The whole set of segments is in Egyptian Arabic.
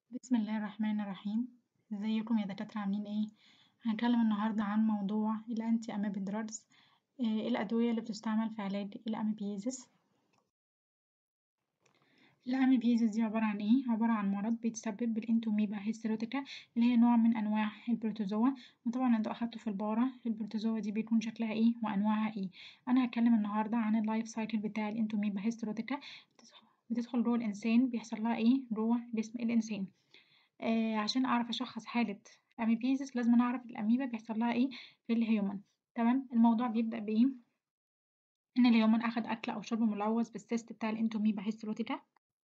بسم الله الرحمن الرحيم ازيكم يا دكاترة عاملين ايه هنتكلم النهاردة عن موضوع الانتي اميبيد دراجز ايه الادوية اللي بتستعمل في علاج الاميبيزيس الاميبيزيس دي عبارة عن ايه عبارة عن مرض بيتسبب بالانتوميبا هيستيروتيكا اللي هي نوع من انواع البروتوزوا وطبعا انتوا اخدتوا في البارة البروتوزوا دي بيكون شكلها ايه وانواعها ايه انا هتكلم النهاردة عن اللايف سايكل بتاع الانتوميبا هيستيروتيكا بتدخل جوه الانسان بيحصل لها ايه جوه جسم الانسان آه عشان أعرف أشخص حالة أميبيزيس لازم أعرف الأميبا بيحصل لها إيه في الهيومن تمام الموضوع بيبدأ بإيه إن الهيومن أخد أكل أو شرب ملوث بالسيست بتاع الإنتوميبا هيستروتيكا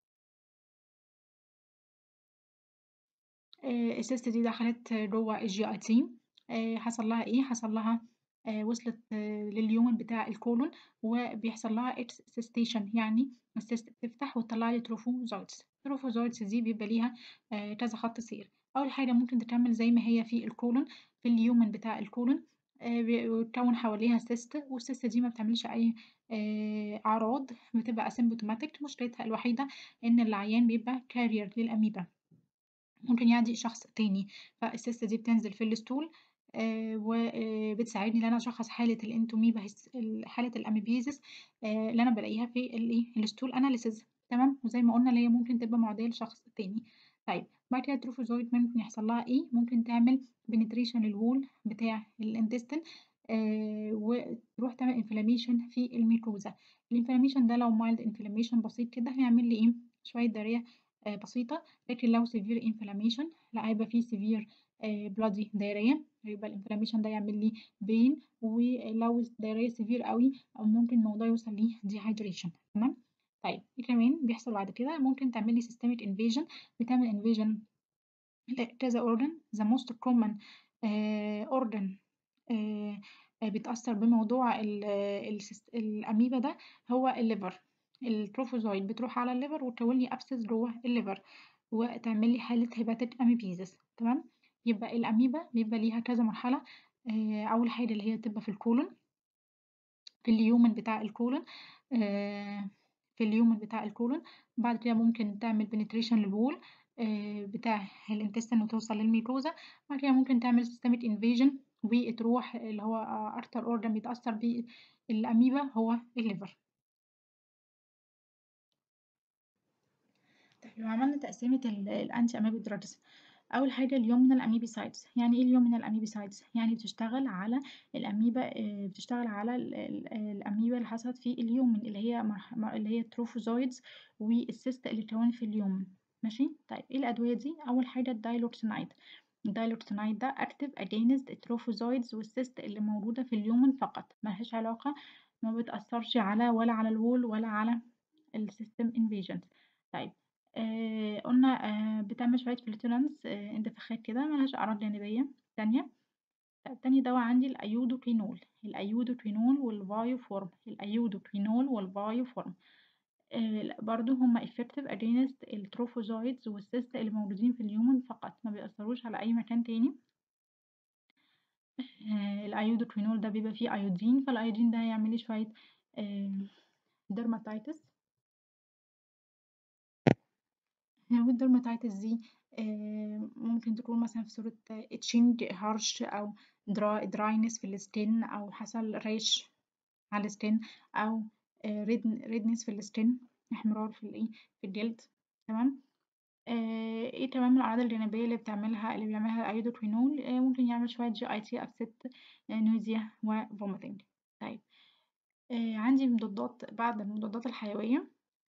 آه السيست دي دخلت جوه الجي أي تي آه حصل لها إيه حصل لها آه وصلت آه لليومن بتاع الكولون وبيحصل لها اتس سيستيشن يعني السيست بتفتح وتطلع لي تروفوزويدز التروفوزويدز دي بيبقى ليها آه كذا خط سير أول حاجة ممكن تكمل زي ما هي في الكولون في اليومن بتاع الكولون بيتكون حواليها سيست والسيست دي ما بتعملش أي أعراض بتبقى اسيمبتوماتيك مشكلتها الوحيدة إن العيان بيبقى كارير للأميبا ممكن يعدي شخص تاني فالسيست دي بتنزل في الستول آه وبتساعدني ان انا اشخص حاله الانتوميبا حاله الاميبيزيس آه اللي انا بلاقيها في الايه الستول اناليسيز تمام وزي ما قلنا اللي هي ممكن تبقى معديه لشخص تاني طيب بعد كده التروفوزويد ممكن يحصل لها ايه ممكن تعمل بنتريشن للوول بتاع الانتستين آه وتروح تعمل انفلاميشن في الميكوزا الانفلاميشن ده لو مايلد انفلاميشن بسيط كده هيعمل لي ايه شويه داريه آه بسيطه لكن لو سيفير انفلاميشن لا هيبقى فيه سيفير بلادي دايريه يبقى الانفلاميشن ده يعمل لي بين ولو دايريه سيفير قوي او ممكن الموضوع يوصل ليه ديهايدريشن تمام طيب ايه كمان بيحصل بعد كده ممكن تعمل لي سيستميك انفيجن بتعمل انفيجن لكذا اورجن ذا موست كومن اورجن بيتاثر بموضوع الاميبا ده هو الليفر التروفوزويد بتروح على الليفر وتكون لي ابسس جوه الليفر وتعمل لي حاله هيباتيك اميبيزيس تمام يبقى الأميبا بيبقى ليها كذا مرحلة آه أول حاجة اللي هي تبقى في الكولون في اليومن بتاع الكولون آه في اليومن بتاع الكولون بعد كده ممكن تعمل بنتريشن للوول آه بتاع الانتستين وتوصل للميكوزا بعد كده ممكن تعمل سيستميك انفيجن وتروح اللي هو أكتر أورجن بيتأثر بالأميبا هو الليفر طيب لو عملنا تقسيمة الأنتي أميبيد دراجز أول حاجة اليومينال أميبيسايدز يعني إيه اليومينال أميبيسايدز؟ يعني بتشتغل على الأميبا بتشتغل على الأميبا اللي حصلت في اليومن اللي هي اللي هي التروفوزويدز والسيست اللي اتكونت في اليومن ماشي؟ طيب إيه الأدوية دي؟ أول حاجة الدايلوكسينايد الدايلوكسينايد ده أكتف أجينست التروفوزويدز والسيست اللي موجودة في اليومن فقط ملهاش علاقة ما بتأثرش على ولا على الوول ولا على السيستم انفيجنز طيب آه قلنا آه بتعمل شوية فلترانس آه انتفاخات كده ملهاش أعراض جانبية تانية تاني دواء عندي الأيودوكينول الأيودوكينول والفايوفورم الأيودوكينول والفايوفورم آه برضو هما effective against التروفوزويدز والسيست اللي موجودين في اليومن فقط ما بيأثروش على أي مكان تاني آه الأيودوكينول ده بيبقى فيه أيودين فالأيودين ده هيعمل لي شوية آه درماتيتس والدرماتيتس دي ممكن تكون مثلا في صورة اتشنج هارش أو درا دراينس في السكين أو حصل ريش على السكين أو ريدنس في السكين احمرار في الايه في الجلد تمام ايه تمام الأعراض الجانبية اللي بتعملها اللي بيعملها الأيودوكوينول ممكن يعمل شوية جي اي تي أبست نوزيا وفوميتنج طيب عندي مضادات بعض المضادات الحيوية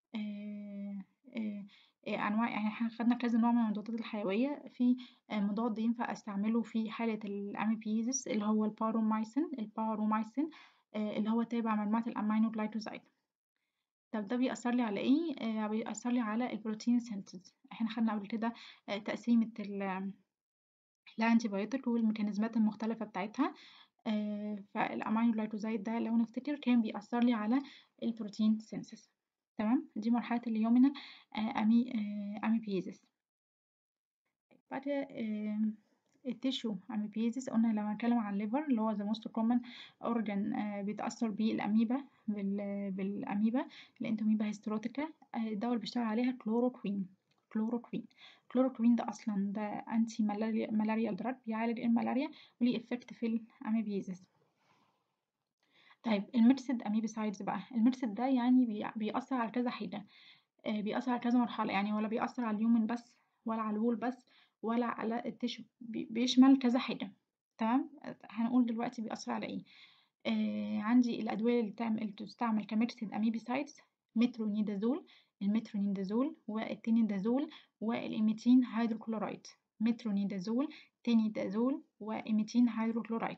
انواع يعني احنا خدنا كذا نوع من المضادات الحيويه في مضاد ينفع استعمله في حاله الاميبيزيس اللي هو البارومايسين البارومايسين اللي هو تابع مجموعه الامينو جلايكوزايد طب ده بيأثر لي على ايه بيأثر لي على البروتين سينثيز احنا خدنا قبل كده تقسيمه الانتي بايوتيك والميكانيزمات المختلفه بتاعتها فالامينو جلايكوزايد ده لو نفتكر كان بيأثر لي على البروتين سينثيز تمام دي مرحلة اليومينال أمي أميبيزيس بعد كده التيشو أميبيزيس قلنا لو هنتكلم عن الليفر اللي هو the most common organ بيتأثر بيه الأميبا بالأميبا الانتوميبا هيستروتيكا الدواء اللي بيشتغل عليها كلوروكوين كلوروكوين كلوروكوين ده اصلا ده انتي ملاريا ملاريال دراج بيعالج الملاريا وليه افكت في الاميبيزيس طيب الميرسيد اميبيسايدز بقى الميرسيد ده يعني بي- بيأثر على كذا حاجة آه، بيأثر على كذا مرحلة يعني ولا بيأثر على اليومن بس ولا على الوول بس ولا على التشو بي- بيشمل كذا حاجة تمام هنقول دلوقتي بيأثر على ايه آه عندي الأدوية اللي بتعمل اللي بتستعمل كميرسيد أميبيسايدز مترونيدازول المترونيدازول والتينيدازول والإيميتين هيدروكلورايد مترونيدازول تينيدازول وإيميتين هيدروكلورايد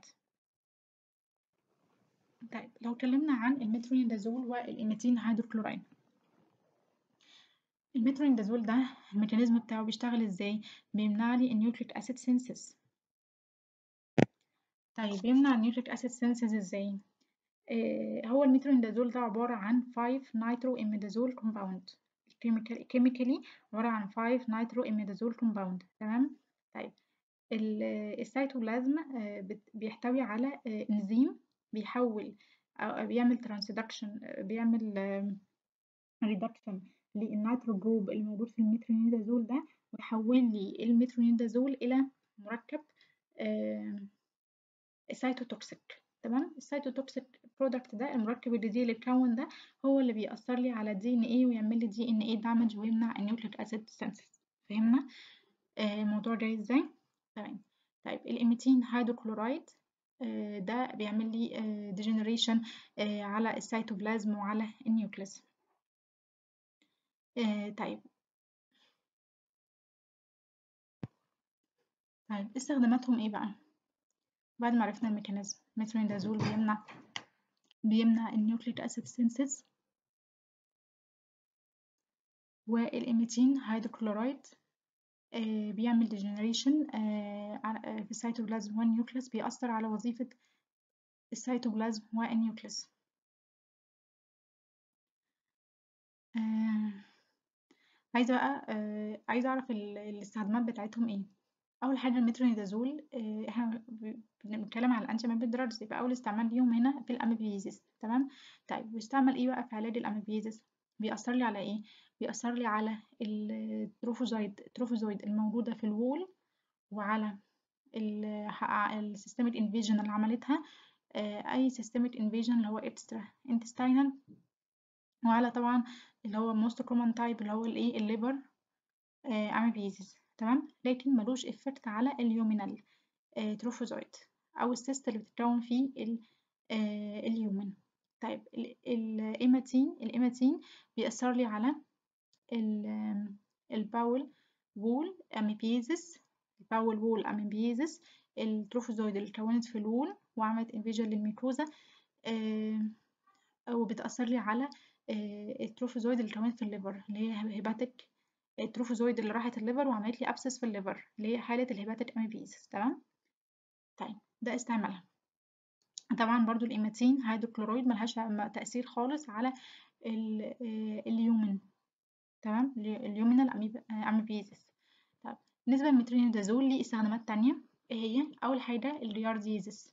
طيب لو اتكلمنا عن المترونيدازول والإيميتين هيدروكلورايد المترونيدازول ده الميكانيزم بتاعه بيشتغل ازاي بيمنع لي النيوكليك اسيد سينثيز طيب بيمنع النيوكليك اسيد سينثيز ازاي آه هو المترونيدازول ده عبارة عن 5 نيترو اميدازول كومباوند كيميكالي عبارة عن 5 نيترو اميدازول كومباوند تمام طيب ال- السيتوبلازم آه، بت- بيحتوي على آه، انزيم بيحول أو بيعمل ترانسدكشن بيعمل ريدكشن للنيترو جروب اللي موجود في المترونيدازول ده ويحول لي المترونيدازول إلى مركب سايتوتوكسيك تمام السايتوتوكسيك برودكت ده المركب الجديد اللي اتكون ده هو اللي بيأثر لي على الدي ان ايه ويعمل لي دي ان ايه دامج ويمنع النيوكليك اسيد سينثيز فهمنا آه، الموضوع جاي ازاي تمام طيب الإيميتين هيدروكلورايد آه، ده بيعمل لي ديجنريشن على السيتوبلازم وعلى النيوكليس آه، طيب طيب استخداماتهم ايه بقى بعد ما عرفنا الميكانيزم مترونيدازول بيمنع بيمنع النيوكليك اسيد سينثيز والإيميتين هيدروكلورايد آه، بيعمل ديجنريشن في السيتوبلازم والنيوكليس بيأثر على وظيفة السيتوبلازم والنيوكليس آه، عايزة بقى آه، عايزة أعرف ال- الاستخدامات بتاعتهم ايه أول حاجة المترونيدازول آه، احنا ب- بنتكلم على الأنتي أميبيد دراجز يبقى أول استعمال ليهم هنا في الأميبيزيس تمام طيب بيستعمل ايه بقى في علاج الأميبيزيس بيأثر لي على ايه بيأثر لي على التروفوزويد التروفوزويد الموجودة في الوول وعلى السيستميك انفيجن اللي عملتها آه، اي سيستميك انفيجن اللي هو اكسترا انتستينال وعلى طبعا اللي هو موست كومن تايب اللي هو الايه الليبر اميبيزيس تمام لكن ملوش افكت على اليومينال تروفوزويد او السيست اللي بتتكون فيه ال- آه، اليومن طيب ال- الايماتين الايماتين بيأثر لي على ال- الباول وول اميبيزيس الباول وول اميبيزيس التروفوزويد اللي اتكونت في الوول وعملت انفيجن للميكوزا آه، وبتأثر لي على آه، التروفوزويد اللي اتكونت في الليفر اللي هي هيباتيك التروفوزويد اللي راحت الليفر وعملت لي ابسس في الليفر اللي هي حالة الهيباتيك اميبيزيس تمام طيب ده استعمالها طبعا برضو الإيماتين هيدروكلورويد ملهاش تأثير خالص على ال- آه، اليومن تمام اليومينال أميبيزيس طيب بالنسبة للمترونيدازول ليه استخدامات تانية ايه هي أول حاجة الريارديزيس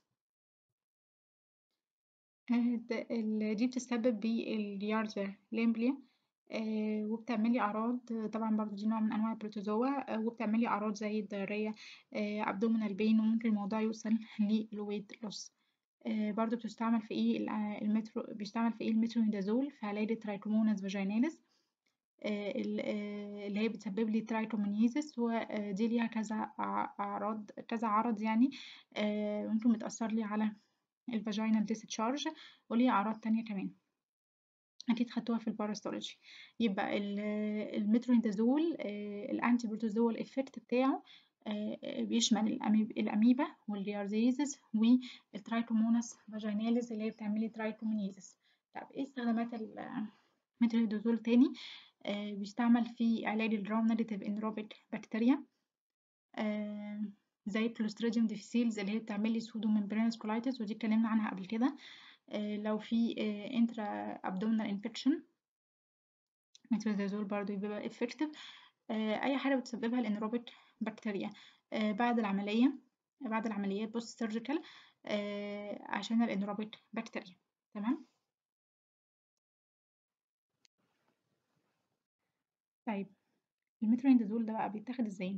آه، ده- ال- دي بتسبب بالريارديا ليمبليا آه، وبتعملي أعراض آه، طبعا برضو دي نوع من أنواع البروتوزوا آه، وبتعملي أعراض زي الدارية أبدومينال بين وممكن الموضوع يوصل للويت لوس برضو بتستعمل في ايه ال- آه، المترو بيستعمل في ايه المترونيدازول في علاج الترايكوموناس فاجيناليس آه، ال- آه، اللي هي بتسبب لي ترايكومونيزيس ودي ليها كذا أع- أعراض كذا عرض يعني آه، ممكن بتأثر لي على الفاجينال ديسشارج وليها أعراض تانية كمان أكيد خدتوها في الباراستولوجي يبقى ال- المترونيدازول آه، الأنتي بروتوزوال إفكت بتاعه آه، آه، بيشمل الأميب- الأميبا والريارديزيس والترايكوموناس فاجيناليس اللي هي بتعملي ترايكومونيزيس طب ايه استخدامات المترونيدازول تاني آه، بيستعمل في علاج الجرام نيجاتيف انروبيك بكتيريا آه، زي الكلوستريديوم ديفيسيلز اللي هي بتعمل لي سودو ممبرينس كولايتس ودي اتكلمنا عنها قبل كده آه، لو في انترا ابدومينال انفكشن مترونيدازول برضو بيبقى افكتيف اي حاجه بتسببها الانروبيك بكتيريا آه، بعد العمليه بعد العمليات بوست سيرجيكال عشان الانروبيك بكتيريا تمام طيب المترونيدازول ده بقى بيتاخد ازاي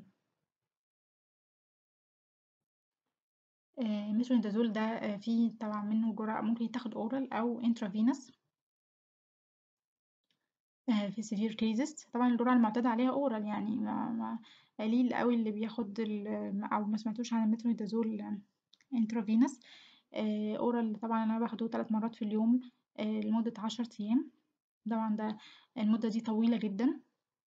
آه، المترونيدازول ده آه، فيه طبعا منه جرعة ممكن يتاخد اورال او انترافينوس في سيفير كيزز طبعا الجرعة المعتاد عليها اورال يعني ما, ما قليل قوي اللي بياخد او ما سمعتوش عن المترونيدازول انترافينوس اورال طبعا انا باخده ثلاث مرات في اليوم لمدة عشر ايام طبعا ده المدة دي طويلة جدا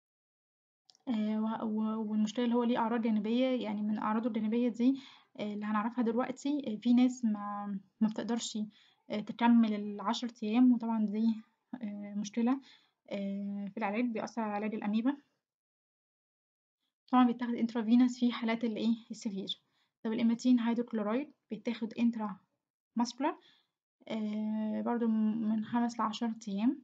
والمشكلة اللي هو ليه أعراض جانبية يعني من أعراضه الجانبية دي اللي هنعرفها دلوقتي في ناس ما ما بتقدرش تكمل العشر أيام وطبعا دي مشكلة في العلاج بيأثر على علاج الأميبا طبعا بيتاخد انترافينوس في حالات الايه السيفير طب الإيماتين هيدروكلورايد بيتاخد انترا ماسكولار برضو من خمس لعشر أيام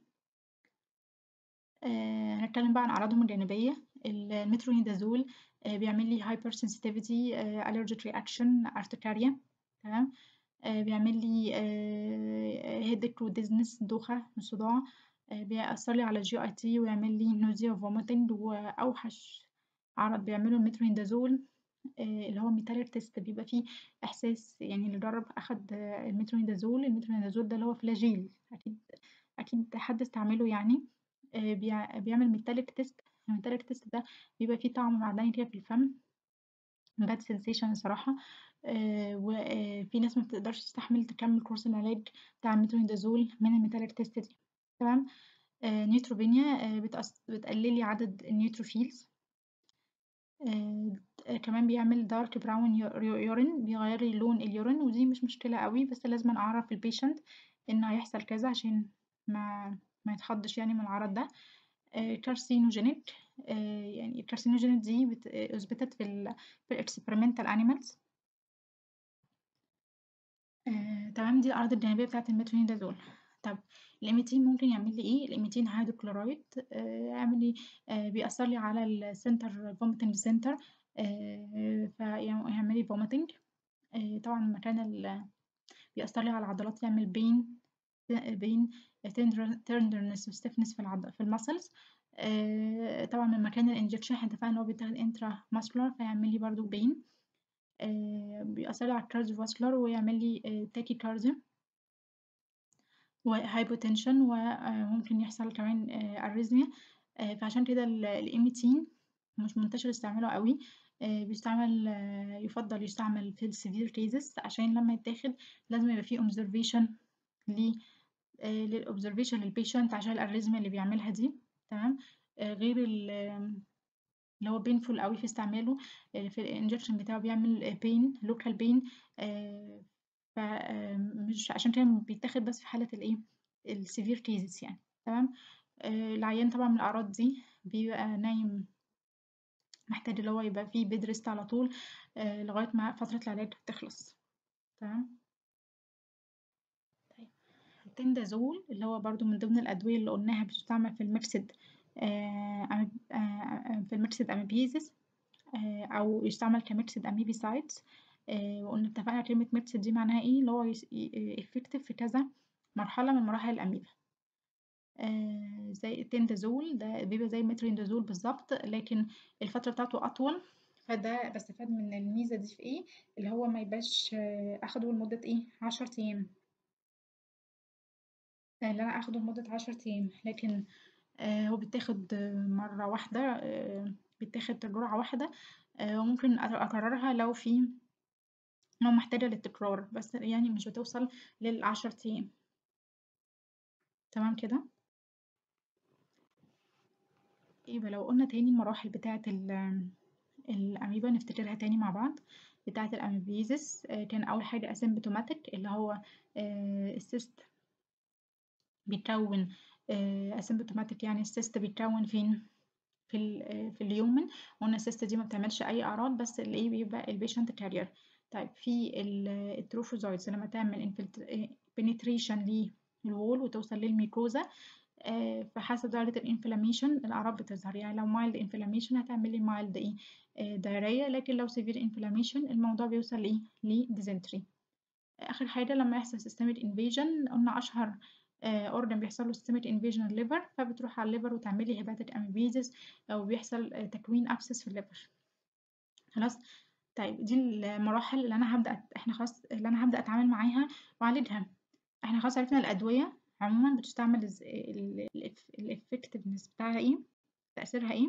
هنتكلم بقى عن أعراضهم الجانبية المترونيدازول بيعمل لي هايبر سنسيتيفيتي allergic reaction urticaria تمام بيعمل لي هيدك وديزنس دوخة صداع بيأثر لي على الجي اي تي ويعمل لي نوزيا وفوميتنج وأوحش عرض بيعمله المترونيدازول اللي هو ميتاليك تيست بيبقى فيه إحساس يعني اللي جرب أخد المترونيدازول المترونيدازول ده اللي هو فلاجيل أكيد أكيد حد استعمله يعني بيعمل ميتاليك تيست الميتاليك تيست ده بيبقى فيه طعم معدني كده في الفم باد سensation الصراحة وفي ناس مبتقدرش تستحمل تكمل كورس العلاج بتاع المترونيدازول من الميتاليك تيست دي تمام نيوتروبينيا بتقللي عدد النيوتروفيلز كمان بيعمل دارك براون يورين بيغير لون اليورين ودي مش مشكلة قوي بس لازم أعرف البيشنت إن هيحصل كذا عشان ما ما يتخضش يعني من العرض ده كارسينوجينيك يعني الكارسينوجينيك دي اثبتت في ال في الاكسبيرمنتال انيمالز تمام دي الأعراض الجانبية بتاعة المترونيدازول طب الإيميتين ممكن يعمل لي إيه؟ الإيميتين هيدروكلورايد يعمل لي بيأثر لي على السنتر فوميتنج سنتر فيعمل لي فوميتنج طبعا مكان ال بيأثر لي على العضلات يعمل بين بين تندرنس وستفنس في العضل في المسلز طبعا من مكان الانجكشن احنا اتفقنا ان هو بيتاخد انترا ماسكولار فيعمل لي برضو بين بيأثر لي على الكارديو فاسكولار ويعمل لي تاكي كارديو وهايبوتنشن وممكن يحصل كمان اريزميا فعشان كده الإيميتين مش منتشر استعماله قوي بيستعمل يفضل يستعمل في السيفير كيزز عشان لما يتاخد لازم يبقى فيه observation ل للobservation للبيشنت عشان الاريزميا اللي بيعملها دي تمام غير اللي هو بينفول قوي في استعماله في الانجكشن بتاعه بيعمل بين لوكال بين فمش عشان كده بيتاخد بس في حالة الايه السيفير كيزز يعني تمام العيان طبعا من الأعراض دي بيبقى نايم محتاج اللي هو يبقى فيه بيد ريست على طول لغاية ما فترة العلاج تخلص تمام طيب التندازول اللي هو برضو من ضمن الأدوية اللي قلناها بتستعمل في الميكسد في الميكسد أميبيزيس أو يستعمل كميكسد أميبيسايدز وقلنا اتفقنا كلمة ميكسد دي معناها ايه اللي هو effective في كذا مرحلة من مراحل الأميبا زي التندازول ده بيبقى زي المتريندازول بالظبط لكن الفترة بتاعته أطول فده بستفاد من الميزة دي في ايه اللي هو ما يبقاش أخده لمدة ايه عشر أيام اللي أنا أخده لمدة عشر أيام لكن هو بيتاخد مرة واحدة بيتاخد جرعة واحدة وممكن أكررها لو في لو محتاجة للتكرار بس يعني مش بتوصل للعشر أيام تمام كده يبقى لو قلنا تاني المراحل بتاعة الأميبا نفتكرها تاني مع بعض بتاعة الأميبيزيس كان أول حاجة أسيمبتوماتيك اللي هو السيست بيتكون أسيمبتوماتيك يعني السيست بيتكون فين في ال في اليومن قلنا السيست دي ما بتعملش أي أعراض بس اللي إيه بيبقى البيشنت كارير طيب في التروفوزويدز لما تعمل بنتريشن للوول وتوصل للميكوزا فحسب درجة الانفلاميشن الأعراض بتظهر يعني لو مايلد انفلاميشن هتعمل لي مايلد ايه دايرية لكن لو سيفير انفلاميشن الموضوع بيوصل لايه لديزنتري آخر حاجة لما يحصل systemic invasion قلنا أشهر اورجان بيحصل له systemic invasion الليفر فبتروح على الليفر وتعمل لي hepatic amybiasis او بيحصل آه، تكوين abscess في الليفر خلاص طيب دي المراحل اللي انا هبدا أت- احنا خلاص اللي انا هبدا اتعامل معاها واعالجها احنا خلاص عرفنا الادويه عموما بتستعمل الافكتفنس بتاعها ايه تاثيرها ايه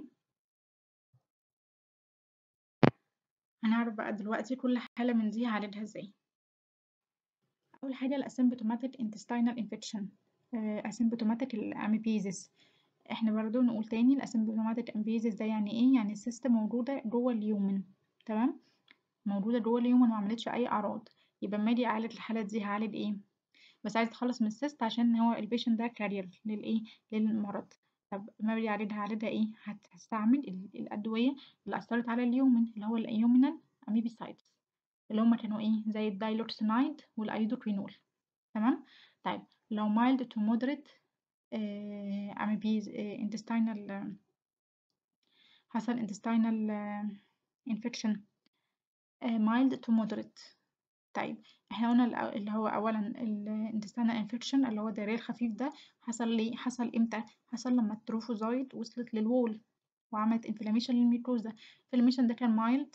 هنعرف بقى دلوقتي كل حاله من دي هعالجها ازاي اول حاجه الاسيمبتوماتيك intestinal infection اسيمبتوماتيك الاميبيزيس احنا برضو نقول تاني الاسيمبتوماتيك امبيزيس ده يعني ايه يعني السيستم موجوده جوه اليومن تمام موجوده جوه اليومن وما عملتش اي اعراض يبقى اما اجي اعالج الحاله دي هعالج ايه بس عايز اتخلص من السيست عشان هو البيشنت ده كارير للايه للمرض طب ما بدي اعالجها هعالجها ايه هت- هستعمل ال- الادويه اللي اثرت على اليومن اللي هو اليومينال اميبيسايدز اللي هما كانوا ايه زي الدايلوكسينايد والايودوكرينول تمام طيب لو mild to moderate آه amibes آه intestinal آه، حصل intestinal آه infection آه mild to moderate طيب احنا قلنا الأ- اللي هو اولا الانتستينال انفكشن اللي هو الدياريه الخفيف ده حصل ليه حصل امتى حصل لما التروفوزايت وصلت للوول وعملت انفلاميشن للميكوزا الانفلاميشن ده كان مايلد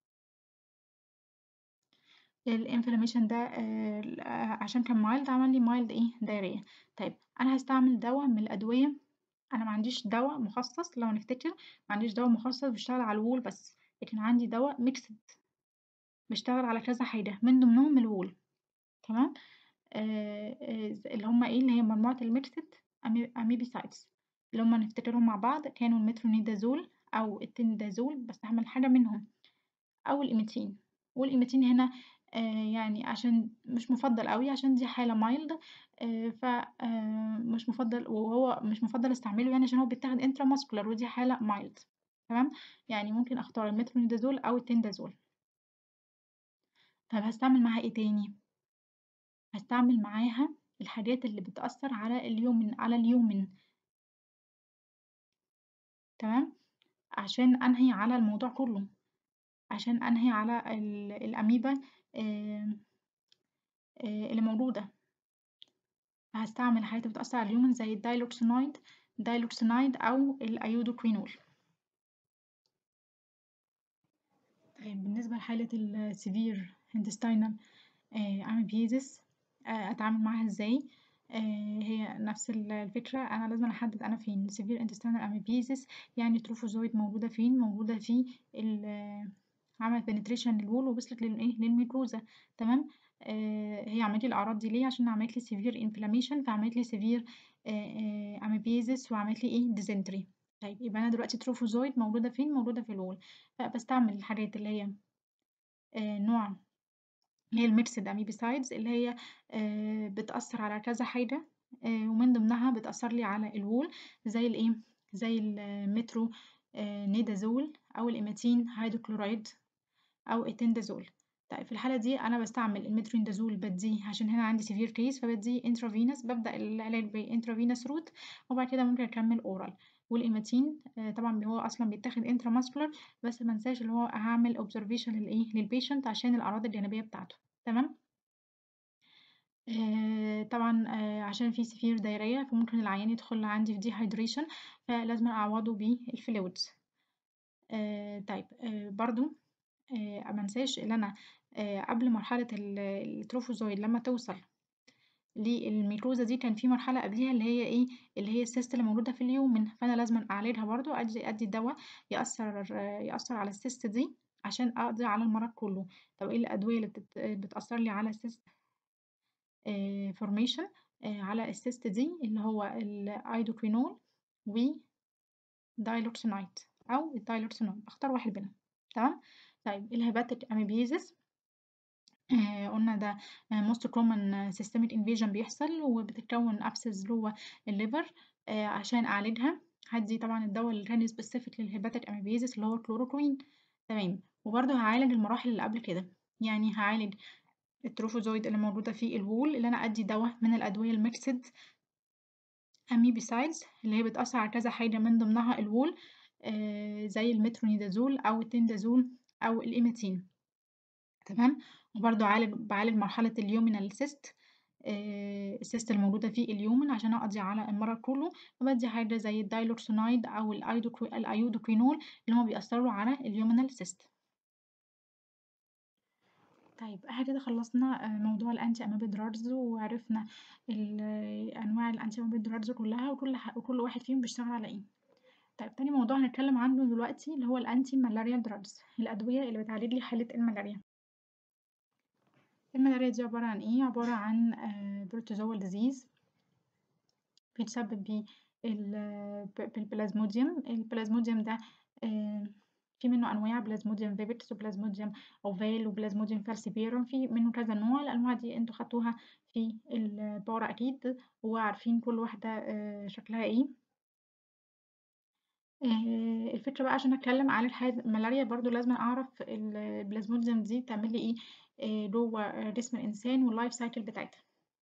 الانفلاميشن ده آه، آه، عشان كان مايلد عمل لي مايلد ايه دايريه طيب انا هستعمل دواء من الادويه انا ما عنديش دواء مخصص لو نفتكر ما عنديش دواء مخصص بيشتغل على الوول بس لكن عندي دواء ميكسد بيشتغل على كذا حاجه من ضمنهم الوول تمام آه، آه، اللي هما ايه اللي هي مجموعة الميكسد اميبيسايدز اللي هما نفتكرهم مع بعض كانوا المترونيدازول او التندازول بس هعمل حاجة منهم او الإيميتين والإيميتين هنا آه، يعني عشان مش مفضل قوي عشان دي حالة مايلد ف آه، مش مفضل وهو مش مفضل استعمله يعني عشان هو بيتاخد انترا ماسكولار ودي حالة مايلد تمام يعني ممكن اختار المترونيدازول او التندازول طب هستعمل معاها ايه تاني هستعمل معاها الحاجات اللي بتأثر على اليومن على اليومن تمام عشان أنهي على الموضوع كله عشان أنهي على ال- الأميبا آه، آه، اللي موجودة هستعمل الحاجات اللي بتأثر على اليومن زي الدايلوكسينايد دايلوكسينايد أو الأيودوكرينول طيب بالنسبة لحالة السيفير intestinal اميبيزيس اتعامل معاها ازاي آه، هي نفس ال- الفكرة أنا لازم أحدد أنا فين severe intestinal amebiesis يعني تروفوزويد موجودة فين موجودة في ال- عملت penetration للوول ووصلت للإيه للميكوزا تمام آه، هي عملت لي الأعراض دي ليه عشان عملت لي severe inflammation فعملت لي severe آه، آه، amebiesis وعملت لي إيه dysentery طيب يبقى أنا دلوقتي تروفوزويد موجودة فين موجودة في الوول فبستعمل الحاجات اللي هي آه، نوع اللي هي الميكسد اميبيسايدز اللي هي آه، بتأثر على كذا حاجة آه، ومن ضمنها بتأثر لي على الوول زي الايه زي المترو آه، نيدازول او الإيماتين هيدروكلورايد او التندازول طيب في الحالة دي أنا بستعمل المترونيدازول بديه عشان هنا عندي سيفير كيس فبديه انترافينوس ببدأ العلاج بانترافينوس روت وبعد كده ممكن أكمل أورال والإيماتين آه، طبعا هو أصلا بيتاخد انتراماسكولار بس منساش اللي هو هعمل اوبزرفيشن للإيه للبيشنت عشان الأعراض الجانبية بتاعته تمام آه، طبعا آه، عشان في سفير دايرية فممكن العيان يدخل عندي في dehydration فلازم أعوضه بالفلويدز آه، طيب آه، برضو آه، منساش ان انا آه، قبل مرحلة ال- التروفوزويد لما توصل للميكوزا دي كان في مرحلة قبليها اللي هي ايه اللي هي السيست اللي موجودة في اليومن فانا لازم اعالجها برضو ادي ادي دواء يأثر آه، يأثر على السيست دي عشان اقضي على المرض كله طب ايه الادوية اللي بتت- بتأثر لي على السيست فورميشن على السيست دي اللي هو الايدوكرينول ودايلوكسينايد او الدايلوكسينايد اختار واحد منهم تمام طيب الهيباتيك اميبيزيس آه قلنا ده موست كومن سيستميك انفيجن بيحصل وبتتكون ابسس جوه الليفر آه عشان اعالجها هدي طبعا الدواء اللي كان سبيسيفيك للهيباتيك اميبيزيس اللي هو الكلوروكوين تمام وبرده هعالج المراحل اللي قبل كده يعني هعالج التروفوزويد اللي موجودة في الوول اللي أنا أدي دواء من الأدوية الميكسد أميبيسايدز اللي هي بتأثر على كذا حاجة من ضمنها الوول آه زي المترونيدازول أو التندازول أو الإيماتين تمام وبرضو عالج بعالج مرحلة اليومينال سيست السيست الموجودة في اليومن عشان أقضي على المرض كله فبدي حاجة زي الدايلوكسونايد أو الأيودوكوينول اللي هما بيأثروا على اليومنال سيست طيب احنا كده خلصنا موضوع الانتي اميبيد دراجز وعرفنا انواع الانتي اميبيد دراجز كلها وكل وكل واحد فيهم بيشتغل على ايه طيب تاني موضوع هنتكلم عنه دلوقتي اللي هو الانتي مالاريال دراجز الادويه اللي بتعالج لي حاله الملاريا الملاريا دي عباره عن ايه عباره عن بروتوزوال ديزيز بيتسبب بالبلازموديوم البلازموديوم ده في منه انواع بلازموديوم فيبيتس وبلازموديوم اوفال وبلازموديوم فالسيبيرم في منه كذا نوع الانواع دي انتوا خدتوها في البارا اكيد وعارفين كل واحده شكلها ايه الفكره بقى عشان اتكلم عن الملاريا برضو لازم اعرف البلازموديوم دي تعمل لي ايه جوه جسم الانسان واللايف سايكل بتاعتها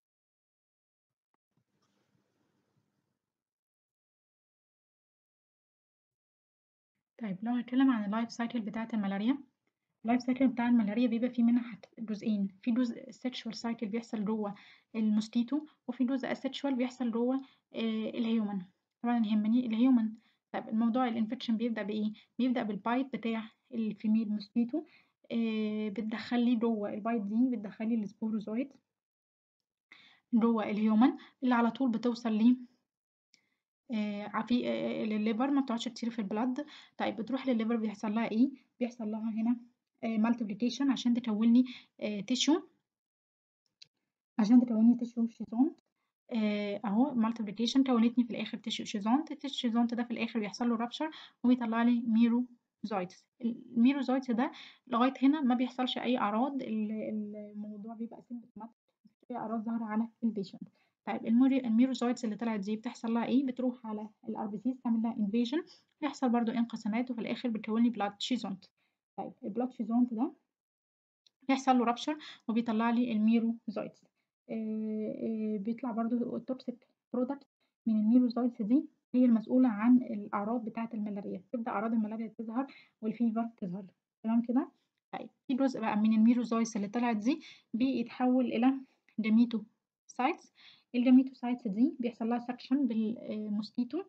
طيب لو هتكلم عن اللايف سايكل بتاعة الملاريا اللايف سايكل بتاع الملاريا بيبقى فيه منها جزئين في جزء سيكشوال سايكل بيحصل جوه الموسكيتو وفي جزء اسيكشوال بيحصل جوه آه الهيومن طبعا يهمني الهيومن طيب الموضوع الانفكشن بيبدأ بإيه؟ بيبدأ بالبايت بتاع الفيميل موسكيتو آه بتدخلي جوه البايت دي بتدخلي السبوروزويد جوه الهيومن اللي على طول بتوصل ليه آه في آه للليفر ما بتقعدش كتير في البلد طيب بتروح للليفر بيحصل لها ايه بيحصل لها هنا مالتيبليكيشن عشان تكون لي تيشو عشان تكون لي تيشو شيزونت اهو مالتيبليكيشن كونتني في الاخر تيشو شيزونت التيشو شيزونت ده في الاخر بيحصل له رابشر وبيطلع لي ميروزويتس الميروزويتس ده لغايه هنا ما بيحصلش اي اعراض الموضوع بيبقى سيمبتوماتيك في اعراض ظاهره على البيشنت طيب الميروزويتس اللي طلعت دي بتحصل لها ايه بتروح على الار بي سيز تعمل لها انفيجن بيحصل برضو انقسامات وفي الاخر بتكون لي بلاد شيزونت طيب البلاد شيزونت ده بيحصل له رابشر وبيطلع لي الميروزويتس آه آه بيطلع برضو التوكسيك برودكت من الميروزويتس دي هي المسؤولة عن الأعراض بتاعة الملاريا تبدأ أعراض الملاريا تظهر والفيفر تظهر تمام كده طيب في جزء بقى من الميروزويتس اللي طلعت دي بيتحول إلى جاميتوسايتس الجاميتوسايتس دي بيحصل لها سكشن بالموسكيتو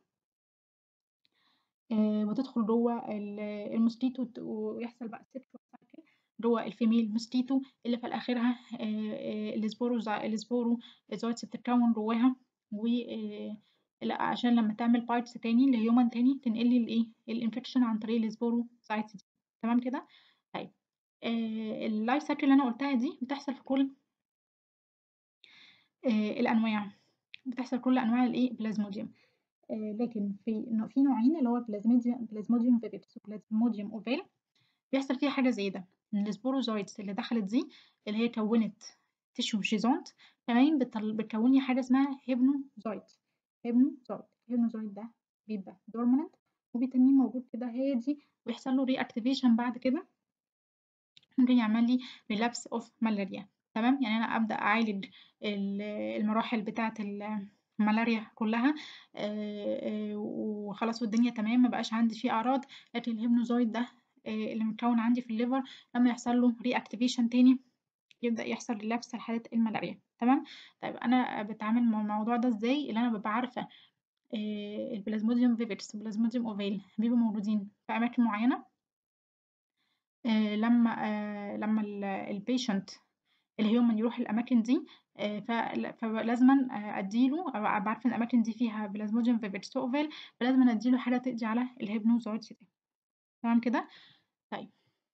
وتدخل جوه الموسكيتو ويحصل بقى سيكشوال سايكل جوه الفيميل موسكيتو اللي في اخرها السبورو السبورو زويتس بتتكون جواها و عشان لما تعمل بايتس تاني لهيومن تاني تنقل لي الايه الانفكشن عن طريق السبورو سايتس دي تمام كده طيب اللايف سايكل اللي انا قلتها دي بتحصل في كل الانواع بتحصل كل انواع الايه بلازموديوم آه لكن في في نوعين اللي هو بلازموديوم بلازموديوم فيفيتس وبلازموديوم اوفال بيحصل فيها حاجه زي ده ان السبوروزويتس اللي دخلت دي اللي هي كونت تيشو شيزونت كمان بتكون لي حاجه اسمها هيبنوزويت هيبنوزويت الهيبنوزويت ده بيبقى دورمنت وبيتنيه موجود كده هادي ويحصل له ري اكتيفيشن بعد كده ممكن يعمل لي ريلابس اوف ملاريا تمام يعني انا ابدا اعالج المراحل بتاعه الملاريا كلها وخلاص والدنيا تمام ما بقاش عندي فيه اعراض لكن الهيبنوزويد ده اللي متكون عندي في الليفر لما يحصل له ري اكتيفيشن تاني يبدا يحصل ريلابس لحاله الملاريا تمام طيب انا بتعامل مع الموضوع ده ازاي اللي انا ببقى عارفه البلازموديوم فيفيتس والبلازموديوم اوفيل بيبقوا موجودين في اماكن معينه لما لما البيشنت الهيومن يروح الاماكن دي فلازما اديله او بعرف ان الاماكن دي فيها بلازموديوم فيفيتس اوفيل فلازم اديله حاجه تقضي على الهيبنوزويدز دي تمام كده طيب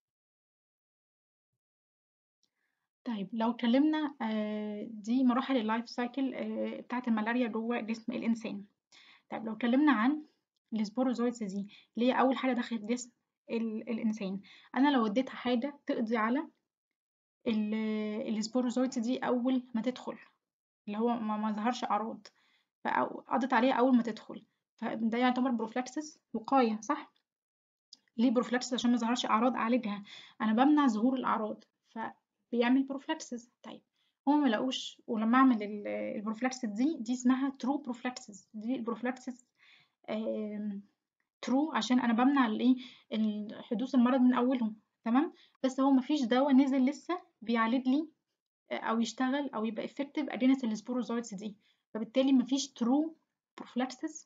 طيب لو اتكلمنا دي مراحل اللايف سايكل بتاعه الملاريا جوه جسم الانسان طيب لو اتكلمنا عن السبوروزويدز دي اللي هي اول حاجه دخلت جسم الانسان انا لو اديتها حاجه تقضي على السبوروزويدز دي اول ما تدخل اللي هو ما, ما ظهرش اعراض فقضت عليها اول ما تدخل فده يعتبر بروفلاكسس وقايه صح ليه بروفلاكسس عشان ما ظهرش اعراض اعالجها انا بمنع ظهور الاعراض فبيعمل بروفلاكسس طيب هما ما لقوش ولما اعمل البروفلاكسس دي دي اسمها ترو بروفلاكسس دي البروفلاكسس ترو عشان انا بمنع الايه حدوث المرض من اولهم تمام بس هو مفيش دواء نزل لسه بيعالج لي أو يشتغل أو يبقى effective against السبوروزويتس دي فبالتالي مفيش true prophylaxis